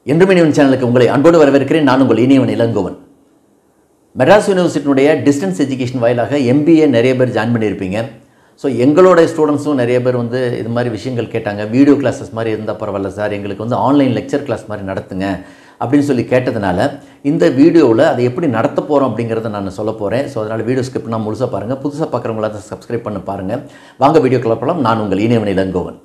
என்றும் இனிவன் சேனலுக்கு உங்களை அன்போடு வரவேற்கிறேன் நான் உங்கள் இனியவன் இளங்கோவன் மெட்ராஸ் யூனிவர்சிட்டியினுடைய டிஸ்டன்ஸ் எஜுகேஷன் வாயிலாக எம்பிஏ நிறைய பேர் ஜாயின் பண்ணியிருப்பீங்க ஸோ எங்களோட ஸ்டூடெண்ட்ஸும் நிறைய பேர் வந்து இது மாதிரி விஷயங்கள் கேட்டாங்க வீடியோ கிளாஸஸ் மாதிரி இருந்தால் பரவாயில்ல சார் எங்களுக்கு வந்து ஆன்லைன் லெக்சர் கிளாஸ் மாதிரி நடத்துங்க அப்படின்னு சொல்லி கேட்டதுனால இந்த வீடியோவில் அதை எப்படி நடத்த போகிறோம் அப்படிங்கிறத நான் சொல்ல போகிறேன் ஸோ அதனால் வீடியோ ஸ்கிப் நான் முழுசாக பாருங்கள் புதுசாக பார்க்குறவங்கள அதை சப்ஸ்கிரைப் பண்ண பாருங்கள் வாங்க வீடியோ போகலாம் நான் உங்கள் இனியவன் இளங்கோவன்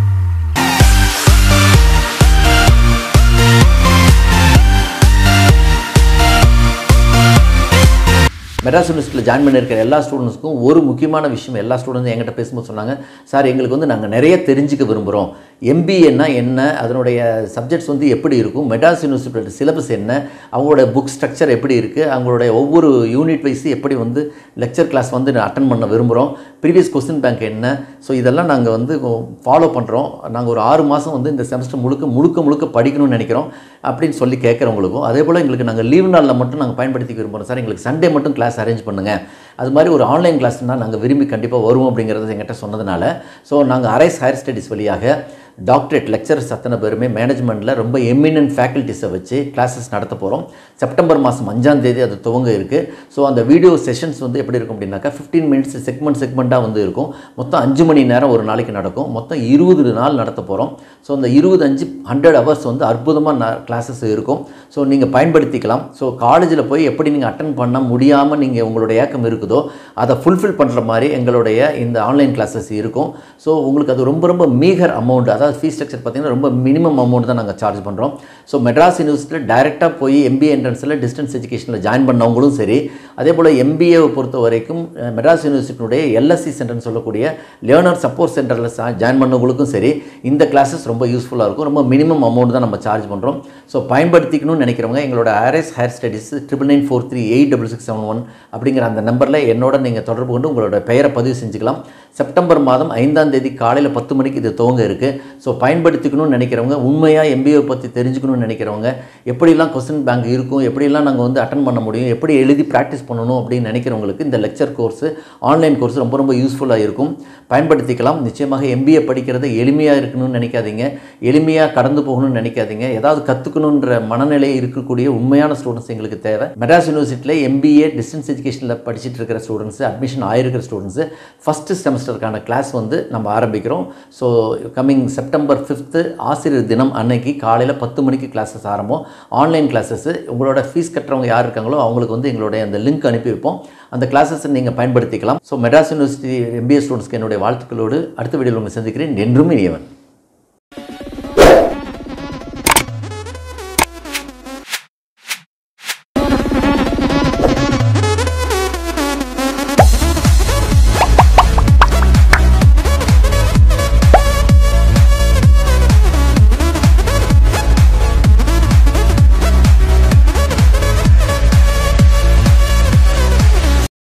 மெட்ராஸ் யூனிவர்சிட்டியில் ஜாயின் பண்ணியிருக்கிற எல்லா ஸ்டூடெண்ட்ஸ்க்கும் ஒரு முக்கியமான விஷயம் எல்லா ஸ்டூடெண்ட்ஸும் என்கிட்ட பேசும்போது சொன்னாங்க சார் எங்களுக்கு வந்து நாங்கள் நிறைய தெரிஞ்சுக்க விரும்புகிறோம் எம்பிஏன்னா என்ன அதனுடைய சப்ஜெக்ட்ஸ் வந்து எப்படி இருக்கும் மெட்ராஸ் யூனிவர்சிட்டியோட சிலபஸ் என்ன அவங்களோட புக் ஸ்ட்ரக்சர் எப்படி இருக்குது அவங்களுடைய ஒவ்வொரு யூனிட் வைஸ் எப்படி வந்து லெக்சர் கிளாஸ் வந்து அட்டன் பண்ண விரும்புகிறோம் ப்ரீவியஸ் கொஸ்டின் பேங்க் என்ன ஸோ இதெல்லாம் நாங்கள் வந்து ஃபாலோ பண்ணுறோம் நாங்கள் ஒரு ஆறு மாதம் வந்து இந்த செமஸ்டர் முழுக்க முழுக்க முழுக்க படிக்கணும்னு நினைக்கிறோம் அப்படின்னு சொல்லி கேட்குறவங்களுக்கும் அதே போல் எங்களுக்கு நாங்கள் லீவ் நாளில் மட்டும் நாங்கள் பயன்படுத்தி விரும்புகிறோம் சார் எங்களுக்கு சண்டே மட்டும் கிளாஸ் அரேஞ்ச் பண்ணுங்கள் அது மாதிரி ஒரு ஆன்லைன் கிளாஸ்னால் நாங்கள் விரும்பி கண்டிப்பாக வருவோம் அப்படிங்கிறத எங்கிட்ட சொன்னதுனால ஸோ நாங்கள் அரைஸ் ஹையர் ஸ்டடீஸ் வழியாக டாக்டரேட் லெக்சரர்ஸ் அத்தனை பேருமே மேனேஜ்மெண்ட்டில் ரொம்ப எமினன்ட் ஃபேக்கல்ட்டிஸை வச்சு கிளாஸஸ் நடத்த போகிறோம் செப்டம்பர் மாதம் அஞ்சாம் தேதி அது துவங்க இருக்குது ஸோ அந்த வீடியோ செஷன்ஸ் வந்து எப்படி இருக்கும் அப்படின்னாக்கா ஃபிஃப்டீன் மினிட்ஸ் செக்மெண்ட் செக்மெண்ட்டாக வந்து இருக்கும் மொத்தம் அஞ்சு மணி நேரம் ஒரு நாளைக்கு நடக்கும் மொத்தம் இருபது நாள் நடத்த போகிறோம் ஸோ அந்த இருபது அஞ்சு ஹண்ட்ரட் ஹவர்ஸ் வந்து அற்புதமாக கிளாஸஸ் இருக்கும் ஸோ நீங்கள் பயன்படுத்திக்கலாம் ஸோ காலேஜில் போய் எப்படி நீங்கள் அட்டன் பண்ண முடியாமல் நீங்கள் உங்களோட ஏக்கம் இருக்குதோ அதை ஃபுல்ஃபில் பண்ணுற மாதிரி எங்களுடைய இந்த ஆன்லைன் கிளாஸஸ் இருக்கும் ஸோ உங்களுக்கு அது ரொம்ப ரொம்ப மீகர் அமௌண்ட் அதாவது ஃபீஸ் ஸ்ட்ரக்சர் பார்த்தீங்கன்னா ரொம்ப மினிமம் அமௌண்ட் தான் நாங்கள் சார்ஜ் பண்ணுறோம் ஸோ மெட்ராஸ் யூனிவர்சிட்டியில் டைரெக்டாக போய் எம்பிஏ என்ட்ரன்ஸில் டிஸ்டன்ஸ் எஜுகேஷனில் ஜாயின் பண்ணவங்களும் சரி அதே போல் எம்பிஏவை பொறுத்த வரைக்கும் மெட்ராஸ் யூனிவர்சிட்டியுடைய எல்எஸ்சி சென்டர்னு சொல்லக்கூடிய லேர்னர் சப்போர்ட் சென்டரில் ஜாயின் பண்ணவங்களுக்கும் சரி இந்த கிளாஸஸ் ரொம்ப யூஸ்ஃபுல்லாக இருக்கும் ரொம்ப மினிமம் அமௌண்ட் தான் நம்ம சார்ஜ் பண்ணுறோம் ஸோ பயன்படுத்திக்கணும்னு நினைக்கிறவங்க எங்களோட RS higher studies triple nine four three eight double six seven one அப்படிங்கிற அந்த நம்பரில் என்னோட நீங்கள் தொடர்பு கொண்டு உங்களோட பெயரை பதிவு செஞ்சுக்கலாம் செப்டம்பர் மாதம் ஐந்தாம் தேதி காலையில் பத்து மணிக்கு இது துவங்க இருக்குது ஸோ பயன்படுத்திக்கணும்னு நினைக்கிறவங்க உண்மையாக எம்பிஏ பற்றி தெரிஞ்சுக்கணும்னு நினைக்கிறவங்க எப்படிலாம் கொஸ்டின் பேங்க் இருக்கும் எப்படிலாம் நாங்கள் வந்து அட்டன் பண்ண முடியும் எப்படி எழுதி ப்ராக்டிஸ் பண்ணணும் அப்படின்னு நினைக்கிறவங்களுக்கு இந்த லெக்சர் கோர்ஸு ஆன்லைன் கோர்ஸ் ரொம்ப ரொம்ப யூஸ்ஃபுல்லாக இருக்கும் பயன்படுத்திக்கலாம் நிச்சயமாக எம்பிஏ படிக்கிறது எளிமையாக இருக்கணும்னு நினைக்காதீங்க எளிமையாக கடந்து போகணும்னு நினைக்காதீங்க ஏதாவது கற்றுக்கணுன்ற மனநிலை இருக்கக்கூடிய உண்மையான ஸ்டூடெண்ட்ஸ் எங்களுக்கு தேவை மெட்ராஸ் யூனிவர்சிட்டியில் எம்பிஏ டிஸ்டன்ஸ் எஜுகேஷனில் படிச்சுட்டு இருக்கிற ஸ்டூடெண்ட்ஸ் அட்மிஷன் ஆயிருக்கிற ஸ்டூடெண்ட்ஸு ஃபஸ்ட்டு செமஸ்டருக்கான கிளாஸ் வந்து நம்ம ஆரம்பிக்கிறோம் ஸோ கம்மிங் செப்டம்பர் ஃபிஃப்த்து ஆசிரியர் தினம் அன்னைக்கு காலையில் பத்து மணிக்கு கிளாஸஸ் ஆரம்பம் ஆன்லைன் கிளாஸஸ் உங்களோட ஃபீஸ் கட்டுறவங்க யார் இருக்காங்களோ அவங்களுக்கு வந்து எங்களுடைய அந்த லிங்க் அனுப்பி வைப்போம் அந்த கிளாஸஸ் நீங்கள் பயன்படுத்திக்கலாம் ஸோ மெட்ராஸ் யூனிவர்சிட்டி எம்பிஏ ஸ்டூடெண்ட்ஸ்க்கு என்னுடைய வாழ்த்துக்களோடு அடுத்த வீடியோவில் உங்களை சந்திக்கிறேன் என்றும் இனியவன்